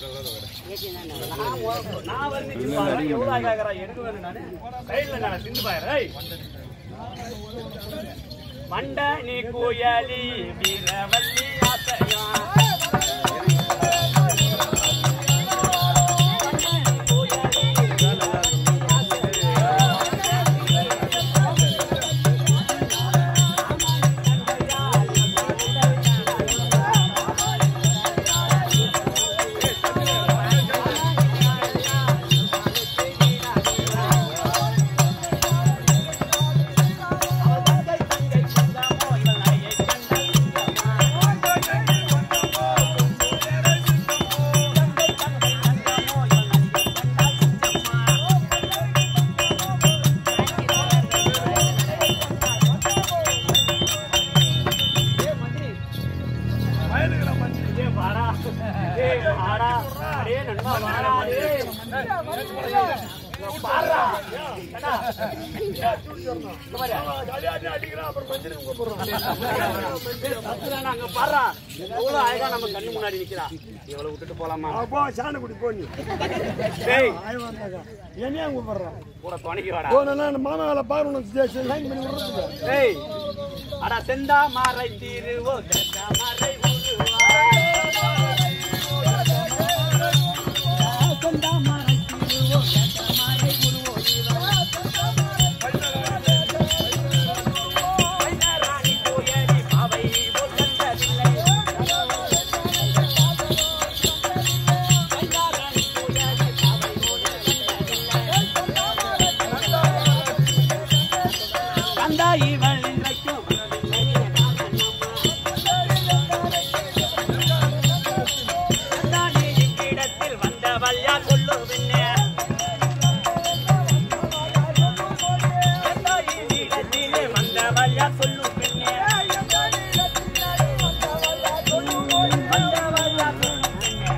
நான் மொ- நான் வந்து சிப்பாரா, எவ்வளவு கேக்குறா, எனக்கு வேணும் நானு. கையில நான் சிந்து பாயறேன், ஏய். மண்ட நீ குயலி வீரவல்லி ஆசையா ஏய், வாடா. ஏய், வாடா. அடே, நண்பா, வாடா, டேய். இங்க பாருடா. ஏண்டா? இங்க பாரு. ஏய், தப்புதானே, அங்க பாருடா. எவ்வளவு அழகா நம்ம கண்ணு முன்னாடி நிக்கிறா. இவளை விட்டுட்டு போலாமா அப்போ சாணக்குடி போ நீ டேய், என்னையா கூப்பிடுறான் கூட துணைக்கு வாடா போனா மாமா வேலை பாருணும் லைன் பண்ணி விடுறதுக்கு ஏய், அட செந்தா மாறை தீருவோ செந்தா மாறை உருவா. செந்தா மாறை தீருவோ செந்தா மாறை உருவோ ராணி கோயலி பாவை போல் கந்தா இவள் இன்றைக்கும் கந்தானே இவ்விடத்தில் வந்தவள் யார் சொல்லு பின்னே கந்தா இவ்விடத்திலே வந்தவள் யார் சொல்லு பின்னே வந்தவள் யார் சொல்லு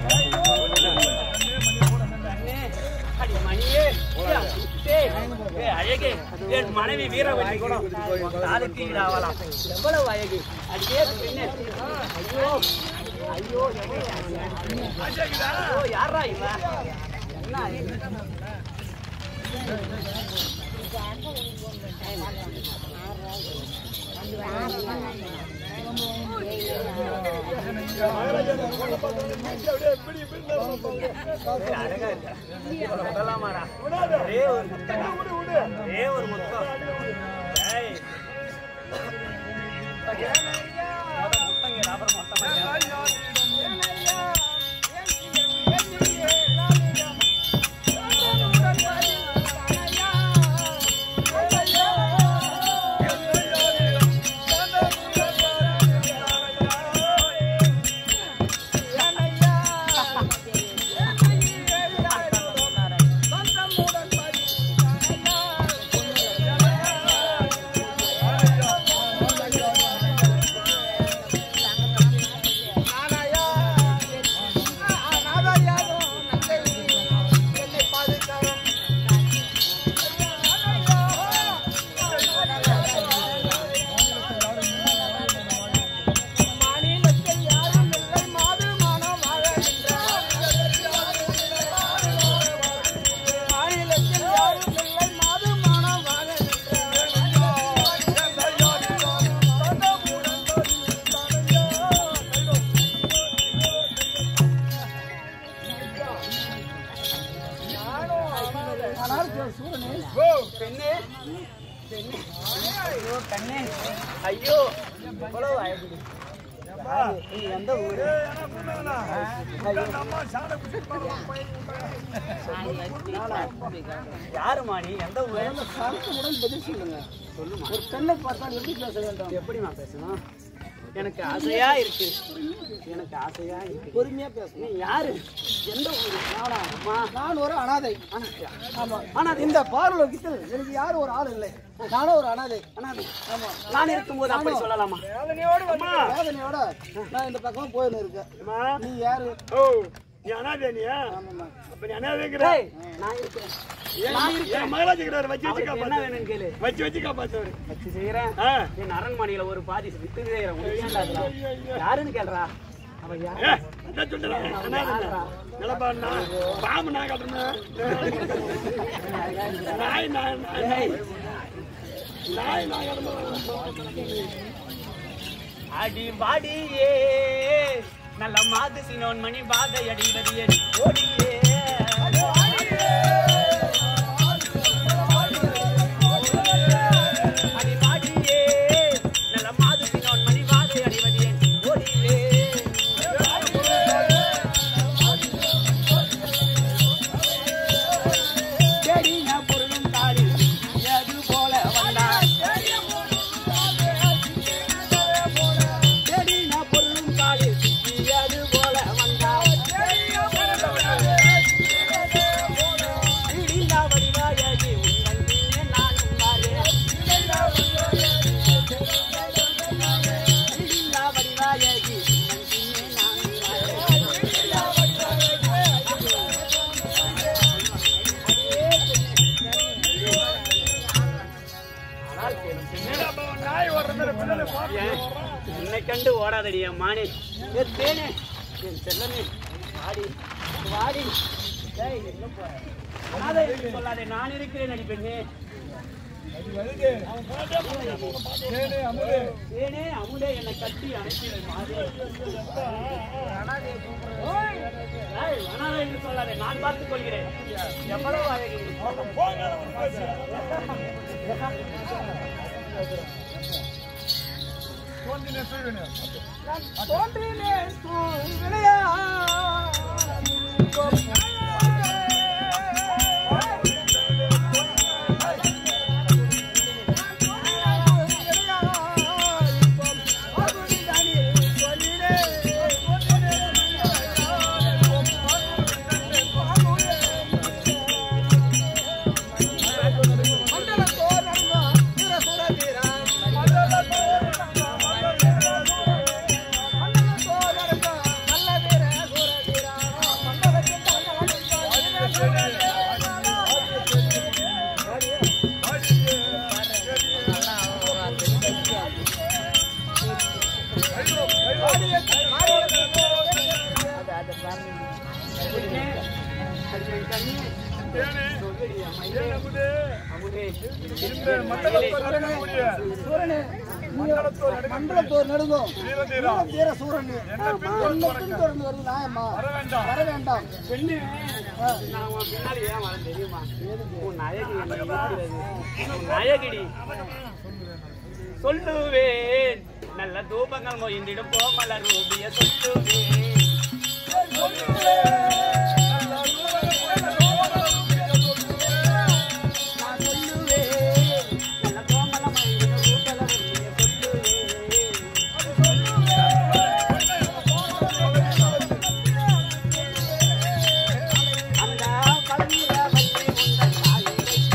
பின்னே அடி மணியே ஏய், ஏய், அழகே என் மனைவி வீரவதி கூட தாலுக்கு ஈடாவலாம் எவ்வளவு அழகு அடியே பின்னே ஐயோ ஐயோ ஐயோ யாரா இவ என்ன இது? ஏய், அழகா இருக்கா இவளை விடலாமாடா ஒரே ஒரு முத்தம் ஒரே ஒரு முத்தம் ஏய் முத முத்தங்க அப்புறம் மொத்தமா பெண்ணே பெண்ணே ஐயோ கண்ணே ஐயோ எவ்வளவு அழகு நீ எந்த ஊரு யாருமா நீ எந்த ஊரு பதில் சொல்லுங்க சொல்லுமா ஒரு பெண்ணை பார்த்தால் எப்படி பேச வேண்டும் எப்படிமா பேசணும் எனக்கு ஆசையா இருக்கு எனக்கு ஆசையா இருக்கு பொறுமையா பேசணும் நீ யாரு எந்த ஊரு நானா அம்மா நான் ஒரு அனாதை அனாதையா? ஆமா ஆனா அது இந்த பார்வலோகத்தில் எனக்கு யாரும் ஒரு ஆள் இல்லை நானும் ஒரு அனாதை அனாதை ஆமா நான் இருக்கும்போது அப்படி சொல்லலாமா அம்மா வேதனையோட நான் இந்த பக்கமா போயின்னு இருக்கேன் அம்மா நீ யாரு ஓ நீ அனாதேனியா ஆமாம்மா. அப்ப நீ அனாதேங்கிற டேய், நான் இருக்கிறேன் நான் இருக்கேன் என் மகராஜ் இருக்கிறாரு வச்சு வச்சு அவருக்கு என்ன காப்பாத்து வேணும்னு கேளு வச்சு வச்சு காப்பாத்துவாரு வச்சு செய்யறேன் ஆ என் அரண்மனையில ஒரு பாதி வித்து செய்யறேன் உனக்கு ஏன்டா அதெல்லாம்? யாருன்னு கேள்றா அவன் யார் ஏ, அதான் சொல்றேன். அனாதைண்ணா. நிலப்பாண்ணா. பாம்பு நான் கட்டுறேன். நாய் நான் நாய். நாய் நான் கட்டுறேன். அடி வாடியே நல்ல மாது சினோன் மணி பாதை அடிவதியே ஓடியே அடி வாடியே நல்ல மாது சினோன் மணி பாதை அடிவதியே ஓடியே தேடி நான் பொருளும் தாடி எது போல வந்தாய் தேடி நான் பொருளும் தாடி எது போல வந்தாய் இடிந்தா வடிவாயகி உங்கள் பின்னே நானும் வாரேன். இடிந்தா வடிவாயகி உங்கள் பின்னே நானும் வாரேன். ஆனால் கேளும் பெண்ணே, என்னப்பா, நாய் ஓடுற மாதிரி பிள்ளைகளை பார்த்து ஏன் என்னை கண்டு ஓடாதடி என் மானே ஏ தேனே என் செல்லமே வாடி வாடி ஏய் எங்க போற அனாதை என்று சொல்லாதே நான் இருக்கிறேன் அடி பெண்ணே தேனே அமுதே என்னை கட்டி அணைக்கிறது மாறி ஏய், அனாதை என்று சொல்லாதே நான் பார்த்துக் கொள்கிறேன் எவ்வளவு அழகு தோன்றினே சூழ்நிலையா தேனே, ஏன் அமுதே? இந்த மண்டலத்தோர் நடக்கக்கூடிய மண்டலத்தோர் மண்டலத்தோர் நெடுங்கும் வீரதீரா, வீர சூரன் என்னை பின்தொடர்ந்து என்ன வரங்க. பின்தொடர்ந்து வருது நாயம்மா வர வேண்டாம். வர வேண்டாம் பெண்ணு நான் உன் பின்னாடி ஏன் வரேன் தெரியுமா உன் அழகு என்னை ஈர்க்கிறது. உன் அழகிடி சொல்லுவேன் நல்ல தூபங்கள் மொய்ந்திடும் கோமல ரூபிய சொல்லுவேன் நான் சொல்லுவேன் நல்ல கோமல மொய்ந்திடும் ரூபல ரூபிய சொல்லுவேன் அந்த பழனியில வந்து உங்கள் காலை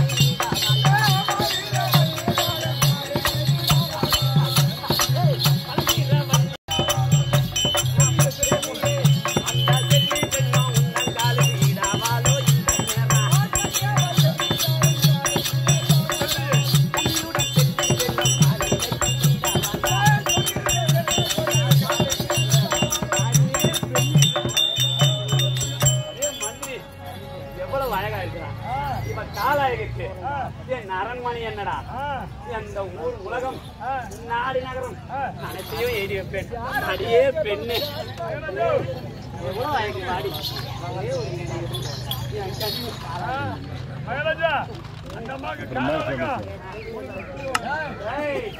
எவ்வளவு அழகா இருக்கிறான் இவ காலாயகத்து என் அரண்மனை என்னடா அந்த ஊர் உலகம் நாடு நகரம் அனைத்தையும் எழுதி வைப்பேன் அடியே பெண்ணு எவ்வளவு அழகு வாடி ஒரே ஒரு நிமிடம். என் கண்ணு மகாராஜா, அந்த அம்மாவுக்கு கால் வணக்கம். ஏய்,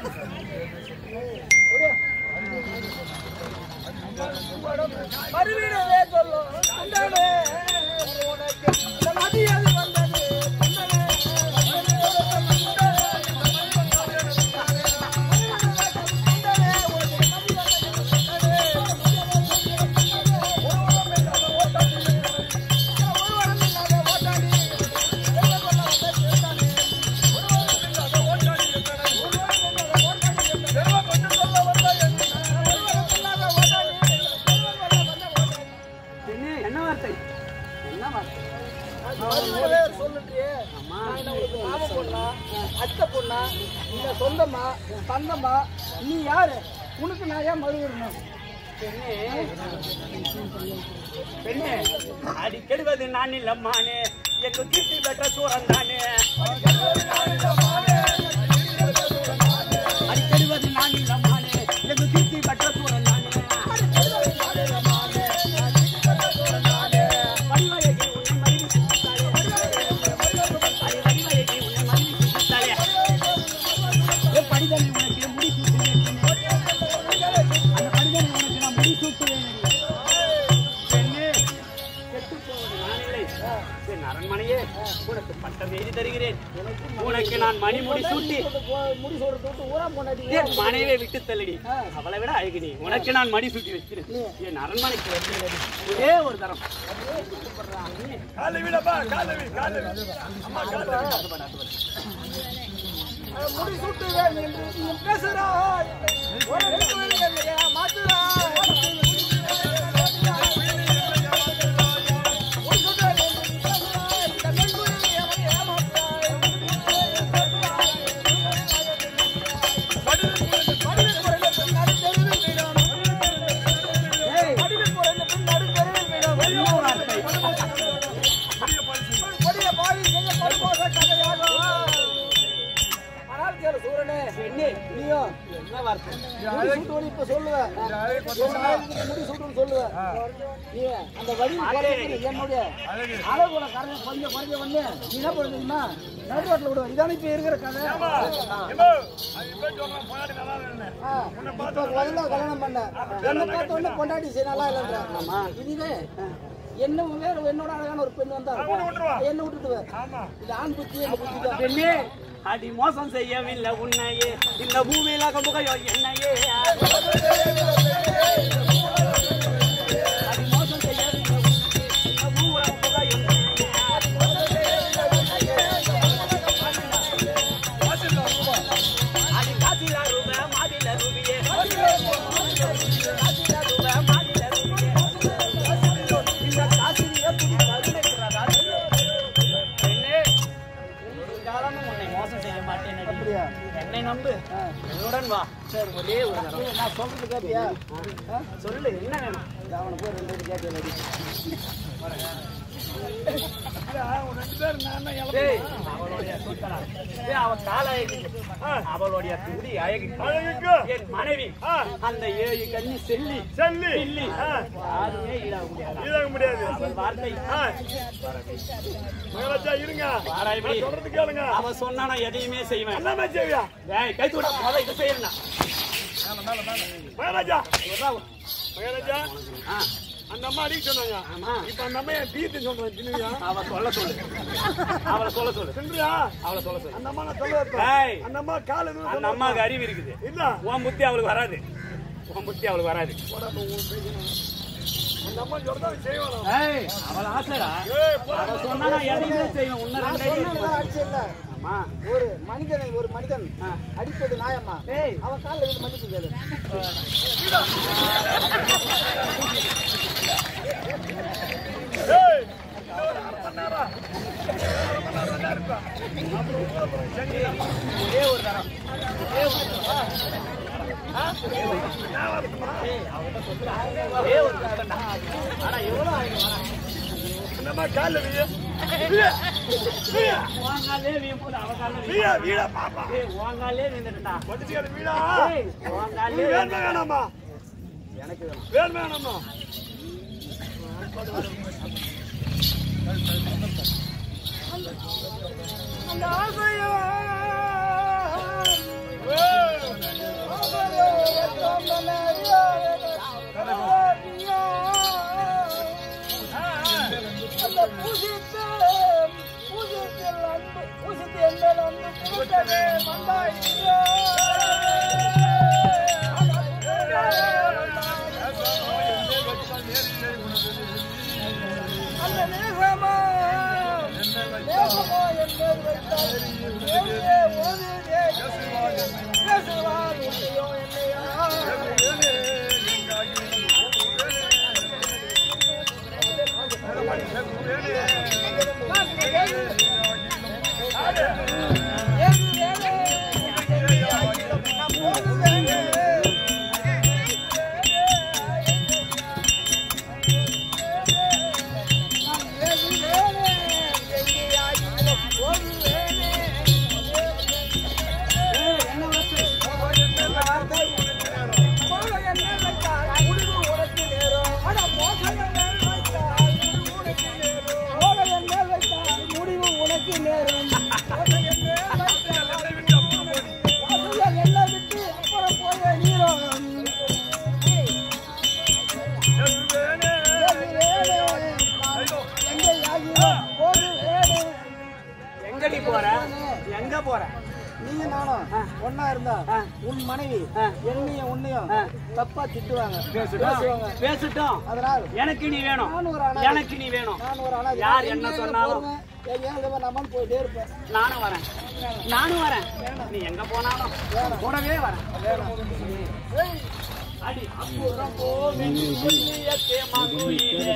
வருவீரவே சொல்லும் கண்டனே உனக்கு இந்த நதியது வந்தது கண்டனே பெண்ணு, என்ன வார்த்தை என்ன வார்த்தை வருவீரவே சொல்லுறியே அம்மா நான் என்ன உங்களுக்கு மாமா பொண்ணா அத்தை பொண்ணா இல்ல சொந்தமா சொந்தமா நீ யாரு உனக்கு நான் ஏன் மறுவிடணும் பெண்ணே பெண்ணே அடி கெடுவது நான் இல்லம்மானே எங்க கீர்த்தி பெற்ற சூரன் தானே அடி கெடுவது நான் இல்லம்மானே எங்க கீர்த்தி பெற்ற சூரன் தானே வடிவழகி உன்னை மடியில் சுமந்தாளே. அடி வடிவழகி உன்னை மடியில் சுமந்தாளே. ஏ படிதலை உனக்கு முடி சூட்டுவேன் அந்த படிதலை உனக்கு நான் முடி சூட்டுவேன் பெண்ணே கெட்டு போவது நான் இல்லை என் அரண்மனையே உனக்கு பட்டம் எழுதி தருகிறேன் உனக்கு நான் மணிமுடி சூட்டி முடி சொல்றது விட்டு ஊரா போனாடி என் மனைவியை விட்டு தள்ளடி அவளை விட அழகு நீ உனக்கு நான் மடி சூட்டி வைக்கிறேன் என் அரண்மனைக்கு வந்து ஒரே ஒரு தரம் காலை விடப்பா காலை வி காலை வி. அம்மா காலை வி. முடி சுட்டுவேன் என்று நீ பேசுறாய் உனக்கு இல்லையா மாத்துறாய் பெண்ணே நீயும் என்ன வார்த்தை முடி சுட்டுவேன் இப்ப சொல்லுவேன் முடி சுட்டுன்னு சொல்லுவேன் நீ அந்த வழி குறையுது என்னுடைய அளவுல கரைஞ்ச கொஞ்சம் குறைஞ்ச வந்து நீ என்ன பண்ணுறீங்கன்னா நடுவாட்டில் விடுவேன் இதானே இப்ப இருக்கிற கதை ஏம்மா, ஏம்மா, அது இப்ப சொல்றேன், பொண்டாட்டி நல்லா இல்லைன்னு. ஆ, இப்ப முதல்ல கல்யாணம் பண்ண என்ன பார்த்த உடனே பொண்டாட்டி சரி நல்லா இல்லைன்ற இதுவே என்ன வேற என்னோட அழகான ஒரு பெண் வந்தா அவனை விட்டுருவா. என்ன விட்டுட்டு ஆமா இது ஆண் புத்தி என்ன புத்தி தான் பெண்ணே அடி மோசம் செய்யவில்லை உன்னையே இந்த பூமியில முகையோ என்னையே அடி மோசம் செய்யவில்லை உன்னையே, இந்த பூமியில முகையோ அடி காசில ரூப மாடில ரூபியே காசில ரூப மாடில ரூபியே இந்த காசிலிய துடி கருணைக்கிறதா பெண்ணே ஒரு காலமும் உன்னை மோசம் செய்ய மாட்டேன் நடி. என்னை நம்பு என்னுடன் வா சரி ஒரே ஒரு தரம் நான் சொல்றது கேட்டியா ஆ? சொல்லு என்ன வேணும் அவனை போய் ரெண்டு பேரும் கேட்டியா உன் ரெண்டு பேரும் நான் தான் இழப்பு. டேய், அவளுடைய சுத்தரா. டேய், அவ கால அழகு. அவளுடைய துடி அழகு அழகுக்கு. என் மனைவி ஆ. அந்த ஏழு கண்ணி செல்லி செல்லி. செல்லி ஆ. யாருமே ஈடாக முடியாது இதாக முடியாது அவள் வார்த்தை ஆ. மகாராஜா இருங்க வாராய்படி. நான் சொல்றது கேளுங்க அவ சொன்னா நான் எதையுமே செய்வேன் எல்லாமே செய்வியா டேய், கை தூட முத இது செய்யணும் மகாராஜா மகாராஜா ஆ அந்த அம்மா அடிக்க சொன்னாங்க ஆமா இப்ப அந்த அம்மா என் தீர்த்து சொல்றேன் தின்னுவியா அவ சொல்ல சொல்லு அவளை சொல்ல சொல்லு தின்றியா அவளை சொல்ல சொல்லு அந்த அம்மா நான் சொல்ல வைப்பேன். டேய், அந்த அம்மா கால் எதுவும் அந்த சொல்ல அம்மாவுக்கு அறிவு இருக்குது இல்ல உன் புத்தி அவளுக்கு வராது உன் புத்தி அவளுக்கு வராது அந்த அம்மா சொல்றதா செய்வானா ஏய், அவள் ஆசைடா ஏய் போ. அவ சொன்னா நான் எதையுமே செய்வேன் உன்ன நான் ரெண்டே சொன்னேன்ல, அடிச்சு இல்ல. ஆமா ஒரு மனிதனை ஒரு மனிதன் ஆ. அடிப்பது நியாயமா ஏய். அவன் காலில் விழுந்து மன்னிப்பு கேளு ஏய் இன்னும் ஒரு அரை மணி நேரம். அரை மணி நேரம் தான் இருப்பேன். அப்புறம் ஊற போறேன். சரி. ஒரே ஒரு தரம் ஒரே ஒரு தரம் நான் வரட்டுமா? ஒரே ஒரு தரம்டா ஆனா எவ்வளவு ஆயிடும் வரா அந்த அம்மா கால்ல வீழு. வீழு. வீழு. வாங்காலே வீ போல அவகாலே வீ வீழு, வீழு, பாப்பா. ஏய் வாங்காலே நின்னுட்டா படிச்சுக்காத வீடா? ஏய் நீ வாங்காலே வேணுமா வேணாமா? எனக்கு வேணும் வேணுமா வேணாமா? அந்த ஆசையா ஏய். அந்த நேசமா நேசமா என்பது வைத்தால் இருந்தா ஆ. உன் மனைவி ஆ. என்னையும் உன்னையும் ஆ. தப்பா திட்டுவாங்க பேசட்டும் பேசுவாங்க பேசட்டும் அதனால் எனக்கு நீ வேணும் நான் ஒரு அனாதை. எனக்கு நீ வேணும் நான் ஒரு அனாதை. யார் நான் என்ன எங்கேயும் சொன்னாலும். போவேன். எங்கேயும் இதே மாதிரி நம்மான்னு போயிட்டே இருப்பேன் நானும் வரேன் நானும் வரேன் நீ எங்க போனாலும் கூடவே வரேன் அடி அப்புறம் போவேன் சொல்லிய தேமாங்குயிலே.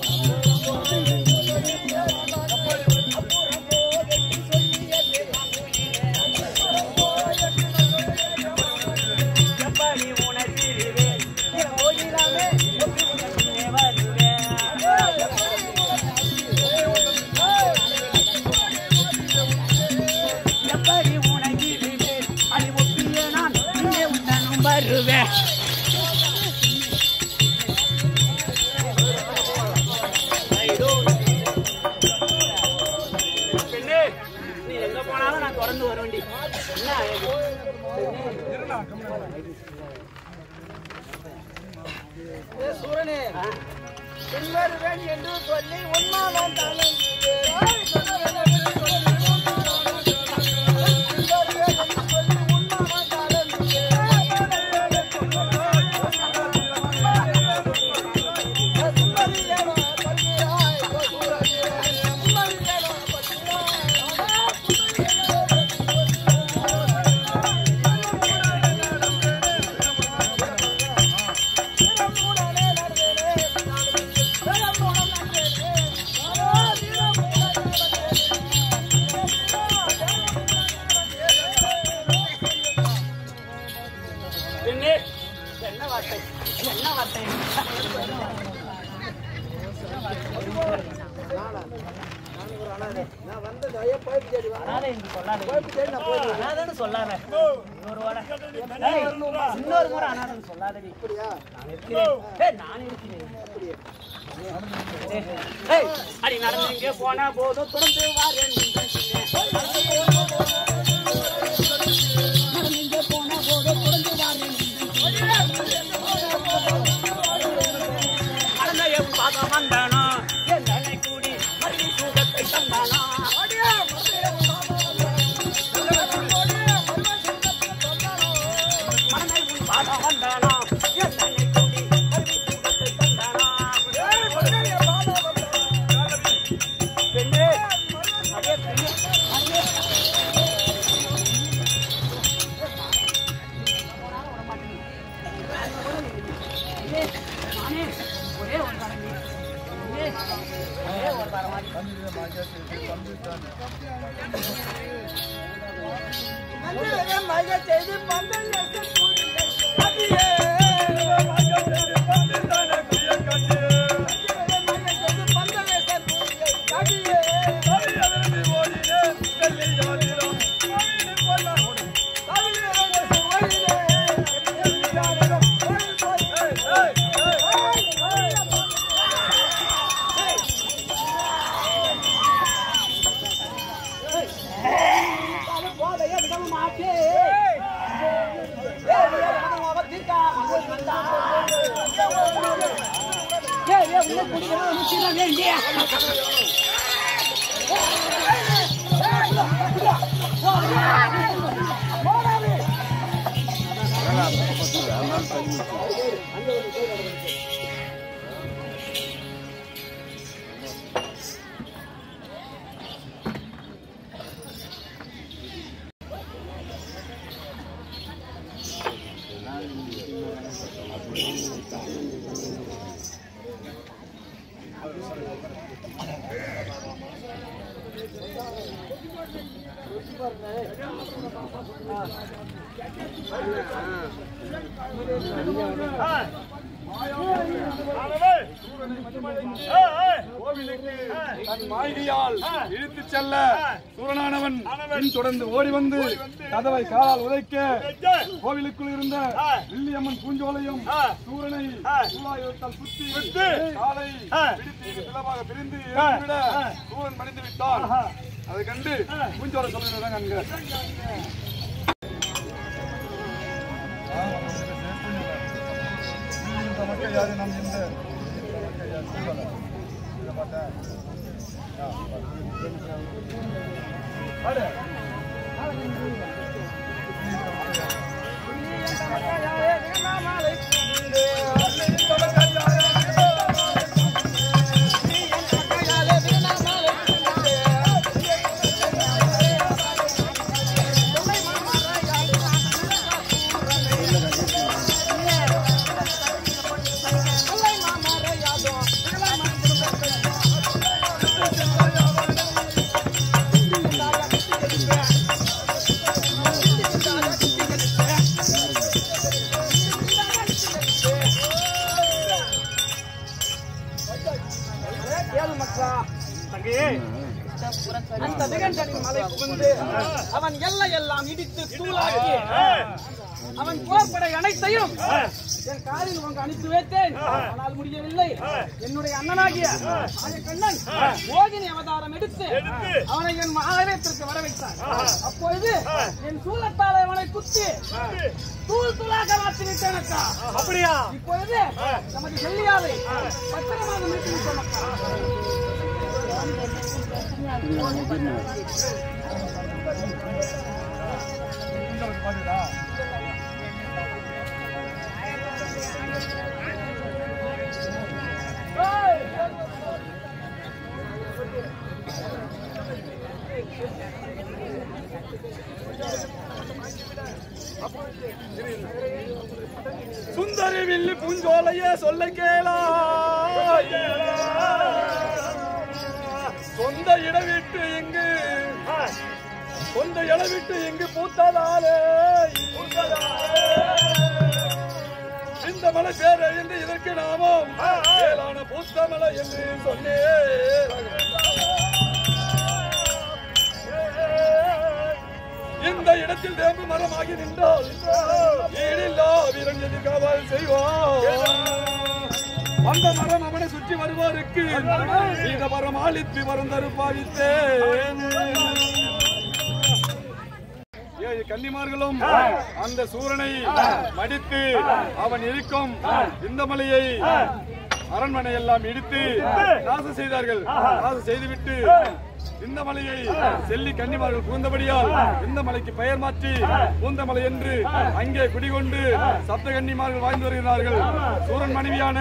எப்படி உணர்கிறேன் என் கோயிலாமே எப்படி வருவேன் எப்படி உணர்கிறேன் அது ஒப்பிய நான் இங்கே உடனும் வருவேன் பெண்ணே, நீ எங்க போனாலும் நான் தொடர்ந்து வர வேண்டி என்ன ஏ சூரனே பின்வருவேன் என்று சொல்லி உன்மானம் தலைந்து பெண்ணே, என்ன வார்த்தை என்ன வார்த்தை நான் வந்தது ஐயோ பைப் தேடி வா அனாதை என்று சொல்லாதே பைப் தேடி நான் போயிடுவேன் அனாதைன்னு சொல்லாத இன்னொரு வாடை ஏய், இன்னொரு முறை அனாதைன்னு சொல்லாதடி அப்படியா நான் இருக்கிறேன் ஏய், நான் இருக்கிறேன் ஏய், அடி நடந்து இங்கே போனா போதும் தொடர்ந்து வாரேன் நடந்து இங்கே போனா போதும் தொடர்ந்து வாரேன் நடந்த என் பாதம் வந்தானா என் அணை கூடி மறுபடி சூகத்தை தந்தானா மனதை உன் பாதம் வந்தானா என் அணை கூடி மறுபடி சூகத்தை தந்தானா பெண்ணே அடே பெண்ணே அடே நானே ஒரே ஒரு தடவை ஒரே ஒரு தடவை செய்து பந்தல் போதைய விட மாட்டேன் தன் மாளிகையால் இழுத்துச் செல்ல சூரனானவன் பின் தொடர்ந்து ஓடி வந்து கதவை காலால் உதைக்க கோவிலுக்குள் இருந்த வில்லியம்மன் பூஞ்சோலையும் சூரனை சூலாயுதத்தால் சுத்தி காலை பிடித்து பிளவாக பிரிந்து எறிந்துவிட சூரன் மடிந்து விட்டான் அதை கண்டு பூஞ்சோலை சொல்லுறதான் கண்க மக்கள் யாரு நம்ம இந்த மக்கள் யாரு சூழலை இதை பார்த்தேன் பாரு கேளு மக்கா அந்த நிகழ்ச்சியின் மலை புகுந்து அவன் எல்லை எல்லாம் இடித்து தூளாக்கி அவன் போர்ப்படை அனைத்தையும் என் காரில் உங்க அனுப்பி வைத்தேன் ஆனால் முடியவில்லை என்னுடைய அண்ணனாகிய கண்ணன் மோகினி அவதாரம் எடுத்து அவனை என் ஆலயத்திற்கு வர வைத்தார் அப்பொழுது என் சூலத்தால் அவனை குத்தி தூள் தூளாக மாற்றி விட்டேன் அக்கா அப்படியா இப்பொழுது நமது செல்லியாவை பத்திரமாக மீட்டு விட்டோம் அக்கா சுந்தரி வில்லி பூஞ்சோலையே சொல்ல கேளா சொந்த இடம் விட்டு இங்கு சொந்த இடம் விட்டு இங்கு பூத்ததாலே இந்த மலை பேர் என்று இதற்கு நாமம் மேலான பூத்த மலை என்று சொன்னேன் இந்த இடத்தில் வேம்பு மரமாகி நின்றால் ஈடில்லா வீரன் எதிர்காவல் செய்வான் அந்த மரம் அவனை சுற்றி வருவாருக்கு இந்த மரம் ஆளித்து மறந்தரு பாவித்தேன் ஏழு கன்னிமார்களும் அந்த சூரனை மடித்து அவன் இருக்கும் இந்த மலையை அரண்மனை எல்லாம் இடித்து நாசம் செய்தார்கள் நாசம் செய்துவிட்டு இந்த மலையை செல்லி கன்னிமார்கள் புகுந்தபடியால் இந்த மலைக்கு பெயர் மாற்றி பூந்தமலை என்று அங்கே குடிகொண்டு சப்த கன்னிமார்கள் வாழ்ந்து வருகிறார்கள் சூரன் மனைவியான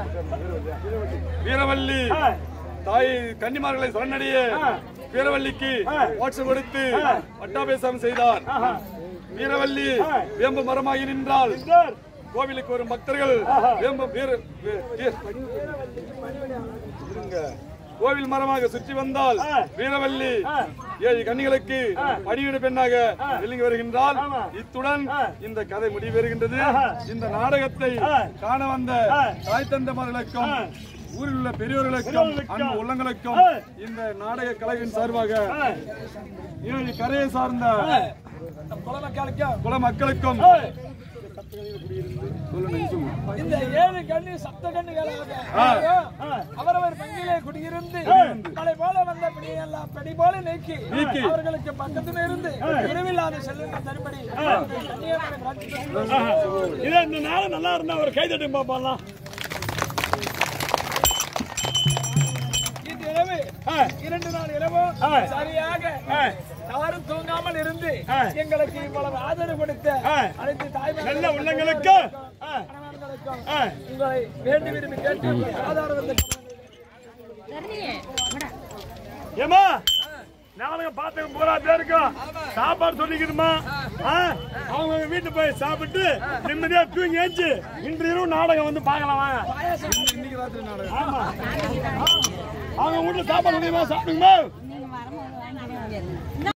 வீரவல்லி தாய் கன்னிமார்களை சரணடைய வீரவல்லிக்கு வாட்சம் கொடுத்து பட்டாபேசம் செய்தார் வீரவல்லி வேம்பு மரமாகி நின்றால் கோவிலுக்கு வரும் பக்தர்கள் வேம்பு வீர வீ- வீ- இருங்க. கோவில் மரமாக சுற்றி வந்தால் வீரவல்லி ஏழு கன்னிகளுக்கு அடியீடு பெண்ணாக விளங்கி வருகின்றால் இத்துடன் இந்த கதை முடிவருகின்றது இந்த நாடகத்தை காண வந்த தாய் தந்தமார்களுக்கும் ஊரில் உள்ள பெரியவர்களுக்கும் அன்பு உள்ளங்களுக்கும் இந்த நாடக கலையின் சார்பாக ஏழு கரையை சார்ந்த குல மக்களுக்கும் சொல்லுங்க சொல்லுங்க இந்த ஏழு கண்ணு சப்த கண்ணுகளாக அவரவர் பங்கிலே குடியிருந்து மலை போல வந்த பிடியெல்லாம் படி போல நீக்கி நீக்கி. அவர்களுக்கு பக்கத்துல இருந்து இரவில்லாத செல்லுங்க தருபடி கன்னியாகுமரி பிரார்த்திக்கிறேன். இதே இந்த நாள் நல்லா இருந்தா ஒரு கை தட்டி பாப்பாலாம் இன்று இரவு இரண்டு நாள் இரவும் சரியாக யாரும் தூங்காமல் இருந்து எங்களுக்கு இவ்வளவு ஆதரவு கொடுத்த அனைத்து தாய்மார்களுக்கும் நல்ல உள்ளங்களுக்கு கணவன்களுக்கும் உங்களை வேண்டி விரும்பி கேட்டு ஆதாரம் வந்து ஏமா நாளைக்கு பார்த்து பூரா பேருக்கும் சாப்பாடு சொல்லிக்கணுமா ஆ? அவங்க வீட்டு போய் சாப்பிட்டு நிம்மதியா தூங்கி ஏச்சு இன்று இரவு நாடகம் வந்து பார்க்கலாம் வாங்க ஆமா அவங்க வீட்டுல சாப்பாடு முடியுமா சாப்பிடுங்கம்மா நீங்க வரும்போது வாங்கி